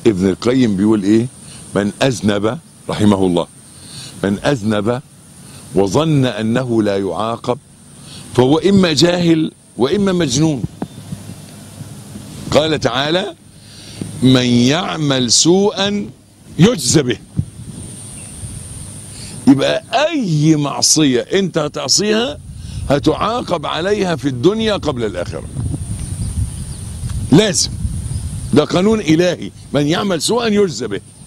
ابن القيم بيقول ايه من اذنب رحمه الله من اذنب وظن انه لا يعاقب فهو اما جاهل واما مجنون قال تعالى من يعمل سوءا يجزى به يبقى اي معصيه انت هتعصيها هتعاقب عليها في الدنيا قبل الاخره لازم ده قانون الهي من يعمل سوءا يجزى به